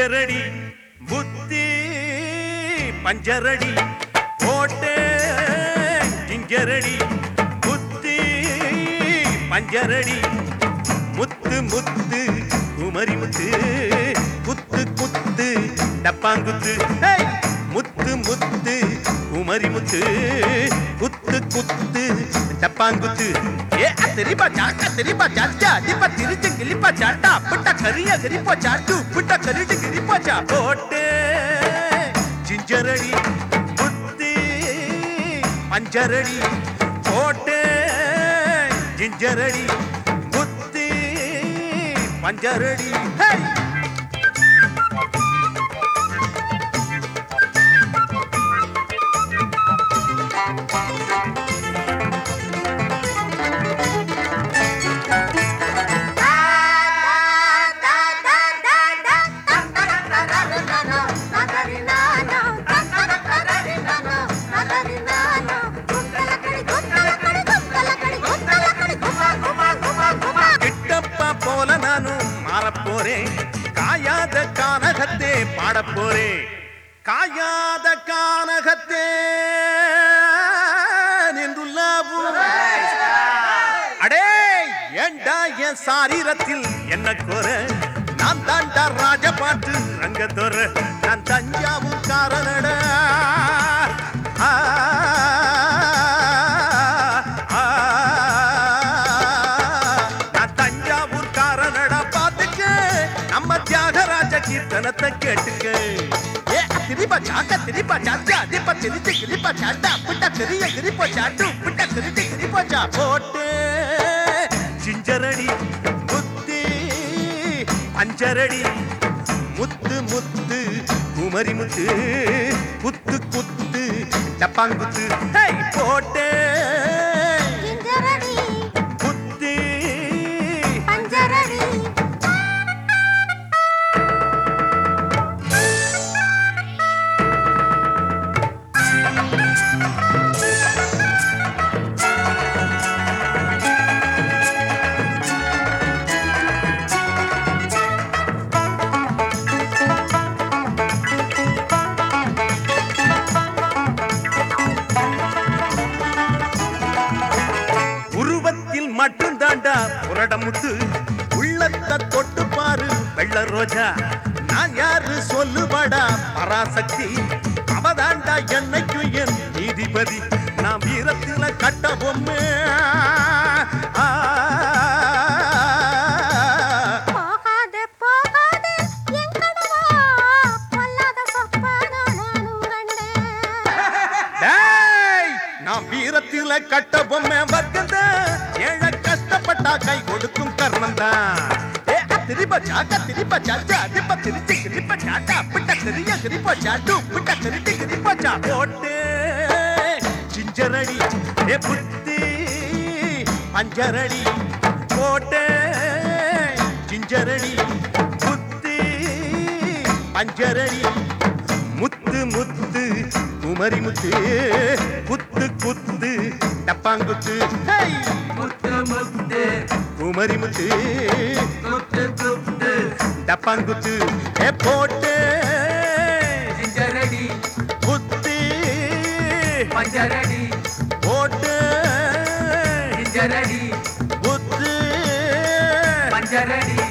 சிஞ்சரடி புத்தி பஞ்சரடி போட்டே சிஞ்சரடி புத்தி பஞ்சரடி முத்து முத்து குமரி முத்து குத்து குத்து டப்பாங்குத்து ஹேய்! முத்து முத்து குமரி முத்து குத்து குத்து டப்பாங்குத்து ஏ அத்தரிப்பா சாட்டா தெரிப்பா சாட்டா அதிப்பா திரிச்சு கிளிப்பா சாட்டா அப்பிட்டா கரிய கிரிப்பா சாட்டு உப்பிட்டா கரிட்டு கிரிப்பா சா போட்டே சிஞ்சரடி புத்தி பஞ்சரடி போட்டே ஜிஞ்சரடி புத்தி பஞ்சரடி ஹே கிட்டப்பா போல நானும் மாறப் போறேன் காயாத கானகத்தே பாடப் போறேன் காயாத கானகத்தே நின்றுள்ளாவும் அடே ஏண்டா என் சாரீரத்தில் என்ன கோர நான் தாண்டா ராஜபாட்டு ரங்கத்தோர நான் தஞ்சாவூர் காரனட நான் தஞ்சாவூர் காரனடா பாத்துக்க நம்ம தியாகராஜ கீர்த்தனத்தை கேட்டுக்க ஏ திரிப்பா சாக்க திரிப்பா சாச்சா அதிப்பா திரிச்சு கிரிப்பா சாட்டா புட்டா தெரிய கிரிப்பா சாட்டு புட்டா திரிச்சு கிரிப்பா சா போட்டு சிஞ்சரடி புத்தி பஞ்சரடி முத்து முத்து குமரி முத்து குத்து குத்து டப்பாங்குத்து ஹேய் போட்டே குத்தி உருவத்தில் மட்டும் தாண்டா புரடமுத்து உள்ளத்தை தொட்டு பாரு வெள்ள ரோஜா நான் யாரு சொல்லுவாடா பராசக்தி அவதாண்டா என்னைக்கும் என் நீதிபதி நான் வீரத்தில கட்ட பொம்மை ஆ, போகாதே போகாதே என் கனவா பொல்லாத சொப்பனா நானும் கண்டேன் டேய், நான் வீரத்தில கட்ட பொம்மை வர்க்கந்த ஏழ கஷ்டப்பட்டா கை கொடுக்கும் கர்ணம் தான் திரிப்ப சாட்டா திரிப்ப சாச்சா அதிப்ப திரிச்சு கிரிப்ப சாட்டா அப்பிட்ட தெரிய கிரிப்ப சாட்டு உப்பிட்ட திருட்டு கிரிப்ப சா போட்டு சிஞ்சரடி ஏ புத்தி பஞ்சரடி போட்டு சிஞ்சரடி புத்தி பஞ்சரடி முத்து முத்து குமரி முத்து குத்து குத்து டப்பாங்குத்து ஹேய்! முத்து முத்து குமரி முத்து குத்து குத்து டப்பாங்குத்து ஏ போட்டு சிஞ்சரடி குத்தி பஞ்சரடி போட்டு சிஞ்சரடி குத்து பஞ்சரடி